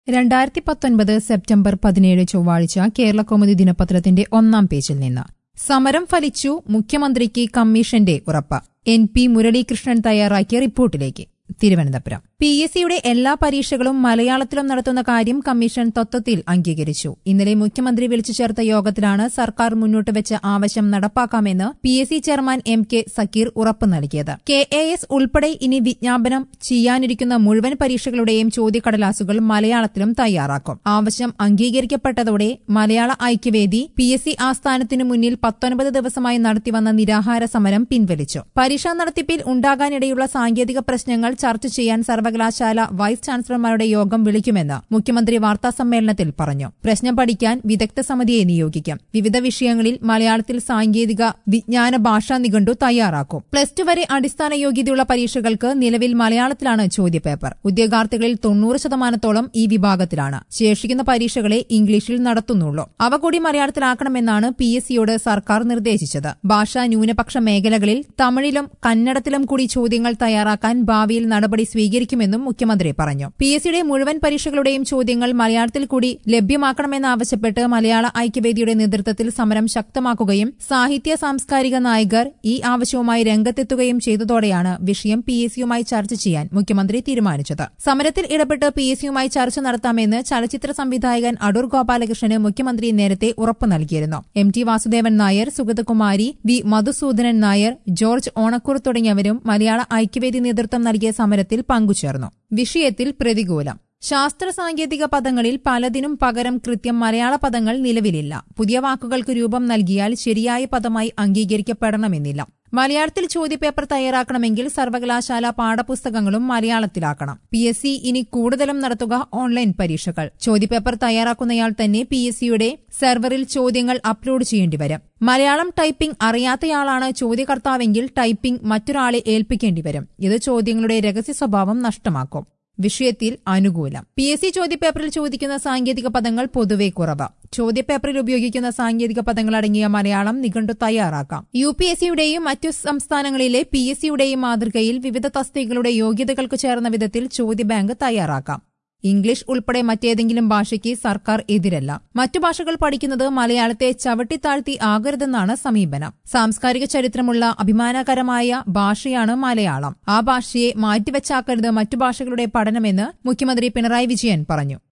രണ്ടായിരത്തി പത്തൊൻപത് സെപ്റ്റംബർ പതിനേഴ് ചൊവ്വാഴ്ച കേരള കൗമുദി ദിനപത്രത്തിന്റെ ഒന്നാം പേജിൽ നിന്ന് സമരം ഫലിച്ചു മുഖ്യമന്ത്രിക്ക് കമ്മീഷന്റെ ഉറപ്പ് എൻ പി മുരളീകൃഷ്ണൻ തയ്യാറാക്കിയ റിപ്പോർട്ടിലേക്ക് തിരുവനന്തപുരം പി എസ് സിയുടെ എല്ലാ പരീക്ഷകളും മലയാളത്തിലും നടത്തുന്ന കാര്യം കമ്മീഷൻ തത്വത്തിൽ അംഗീകരിച്ചു ഇന്നലെ മുഖ്യമന്ത്രി വിളിച്ചു ചേർത്ത യോഗത്തിലാണ് സർക്കാർ മുന്നോട്ട് വെച്ച ആവശ്യം നടപ്പാക്കാമെന്ന് P S C chairman M K Zakir ഉറപ്പ് നൽകിയത് കെ എ എസ് ഉൾപ്പെടെ ഇനി വിജ്ഞാപനം ചെയ്യാനിരിക്കുന്ന മുഴുവൻ പരീക്ഷകളുടെയും ചോദ്യക്കടലാസുകൾ മലയാളത്തിലും തയ്യാറാക്കും ആവശ്യം അംഗീകരിക്കപ്പെട്ടതോടെ Malayala Aikyavedi P S C ആസ്ഥാനത്തിനു മുന്നിൽ പത്തൊൻപത് ദിവസമായി നടത്തിവന്ന നിരാഹാര സമരം പിൻവലിച്ചു പരീക്ഷാ നടത്തിപ്പിൽ ഉണ്ടാകാനിടയുള്ള സാങ്കേതിക പ്രശ്നങ്ങൾ ചർച്ച ചെയ്യാൻ സർവകലാശാല വൈസ് ചാൻസലർമാരുടെ യോഗം വിളിക്കുമെന്ന് മുഖ്യമന്ത്രി വാർത്താസമ്മേളനത്തിൽ പറഞ്ഞു പ്രശ്നം പഠിക്കാൻ വിദഗ്ധ സമിതിയെ നിയോഗിക്കും വിവിധ വിഷയങ്ങളിൽ മലയാളത്തിൽ സാങ്കേതിക വിജ്ഞാന ഭാഷാ നിഘണ്ടു തയ്യാറാക്കും പ്ലസ് ടു വരെ അടിസ്ഥാന യോഗ്യതയുള്ള പരീക്ഷകൾക്ക് നിലവിൽ മലയാളത്തിലാണ് ചോദ്യപേപ്പർ ഉദ്യോഗാർത്ഥികളിൽ തൊണ്ണൂറ് ശതമാനത്തോളം ഈ വിഭാഗത്തിലാണ് ശേഷിക്കുന്ന പരീക്ഷകളെ ഇംഗ്ലീഷിൽ നടത്തുന്നുള്ളൂ അവ കൂടി മലയാളത്തിലാക്കണമെന്നാണ് പി എസ് സിയോട് സർക്കാർ നിർദ്ദേശിച്ചത് ഭാഷാ ന്യൂനപക്ഷ മേഖലകളിൽ തമിഴിലും കന്നഡത്തിലും കൂടി ചോദ്യങ്ങൾ തയ്യാറാക്കാൻ ഭാവിയിൽ നടപടി സ്വീകരിക്കുമെന്നും മുഖ്യമന്ത്രി പറഞ്ഞു പി എസ് സിയുടെ മുഴുവൻ പരീക്ഷകളുടെയും ചോദ്യങ്ങൾ മലയാളത്തിൽ കൂടി ലഭ്യമാക്കണമെന്നാവശ്യപ്പെട്ട് മലയാള ഐക്യവേദിയുടെ നേതൃത്വത്തിൽ സമരം ശക്തമാക്കുകയും സാഹിത്യ സാംസ്കാരിക നായകർ ഈ ആവശ്യവുമായി രംഗത്തെത്തുകയും ചെയ്തതോടെയാണ് വിഷയം പി എസ് സിയുമായി ചർച്ച ചെയ്യാൻ മുഖ്യമന്ത്രി തീരുമാനിച്ചത് സമരത്തിൽ ഇടപെട്ട് പി എസ് സിയുമായി ചർച്ച നടത്താമെന്ന് ചലച്ചിത്ര സംവിധായകൻ അടൂർ ഗോപാലകൃഷ്ണന് മുഖ്യമന്ത്രി നേരത്തെ ഉറപ്പു നൽകിയിരുന്നു M T Vasudevan Nair Sugathakumari V Madhusoodanan Nair George Onakkoor തുടങ്ങിയവരും മലയാള ഐക്യവേദി നേതൃത്വം നൽകിയ സമരത്തിൽ പങ്കുചേർന്നു വിഷയത്തിൽ പ്രതികൂലം ശാസ്ത്ര സാങ്കേതിക പദങ്ങളിൽ പലതിനും പകരം കൃത്യം മലയാള പദങ്ങൾ നിലവിലില്ല പുതിയ വാക്കുകൾക്ക് രൂപം നൽകിയാൽ ശരിയായ പദമായി അംഗീകരിക്കപ്പെടണമെന്നില്ല മലയാളത്തിൽ ചോദ്യപേപ്പർ തയ്യാറാക്കണമെങ്കിൽ സർവകലാശാല പാഠപുസ്തകങ്ങളും മലയാളത്തിലാക്കണം പി എസ് സി ഇനി കൂടുതലും നടത്തുക ഓൺലൈൻ പരീക്ഷകൾ ചോദ്യപേപ്പർ തയ്യാറാക്കുന്നയാൾ തന്നെ പി എസ് സിയുടെ സെർവറിൽ ചോദ്യങ്ങൾ അപ്ലോഡ് ചെയ്യേണ്ടി വരും മലയാളം ടൈപ്പിംഗ് അറിയാത്തയാളാണ് ചോദ്യകർത്താവെങ്കിൽ ടൈപ്പിംഗ് മറ്റൊരാളെ ഏൽപ്പിക്കേണ്ടി വരും ഇത് ചോദ്യങ്ങളുടെ രഹസ്യ സ്വഭാവം നഷ്ടമാക്കും വിഷയത്തിൽ അനുകൂലം പി എസ് സി ചോദ്യപേപ്പറിൽ ചോദിക്കുന്ന സാങ്കേതിക പദങ്ങൾ പൊതുവെ കുറവ് ചോദ്യപേപ്പറിൽ ഉപയോഗിക്കുന്ന സാങ്കേതിക പദങ്ങൾ അടങ്ങിയ മലയാളം നിഘണ്ടു തയ്യാറാക്കാം യു പി എസ് സിയുടെയും മറ്റു സംസ്ഥാനങ്ങളിലെ പി എസ് സിയുടെയും മാതൃകയിൽ വിവിധ തസ്തികകളുടെ യോഗ്യതകൾക്ക് ചേർന്ന വിധത്തിൽ ചോദ്യബാങ്ക് തയ്യാറാക്കാം ഇംഗ്ലീഷ് ഉൾപ്പെടെ മറ്റേതെങ്കിലും ഭാഷയ്ക്ക് സർക്കാർ എതിരല്ല മറ്റു ഭാഷകൾ പഠിക്കുന്നത് മലയാളത്തെ ചവിട്ടിത്താഴ്ത്തി ആകരുതെന്നാണ് സമീപനം സാംസ്കാരിക ചരിത്രമുള്ള അഭിമാനകരമായ ഭാഷയാണ് മലയാളം ആ ഭാഷയെ മാറ്റിവെച്ചാക്കരുത് മറ്റു ഭാഷകളുടെ പഠനമെന്ന് മുഖ്യമന്ത്രി പിണറായി വിജയൻ പറഞ്ഞു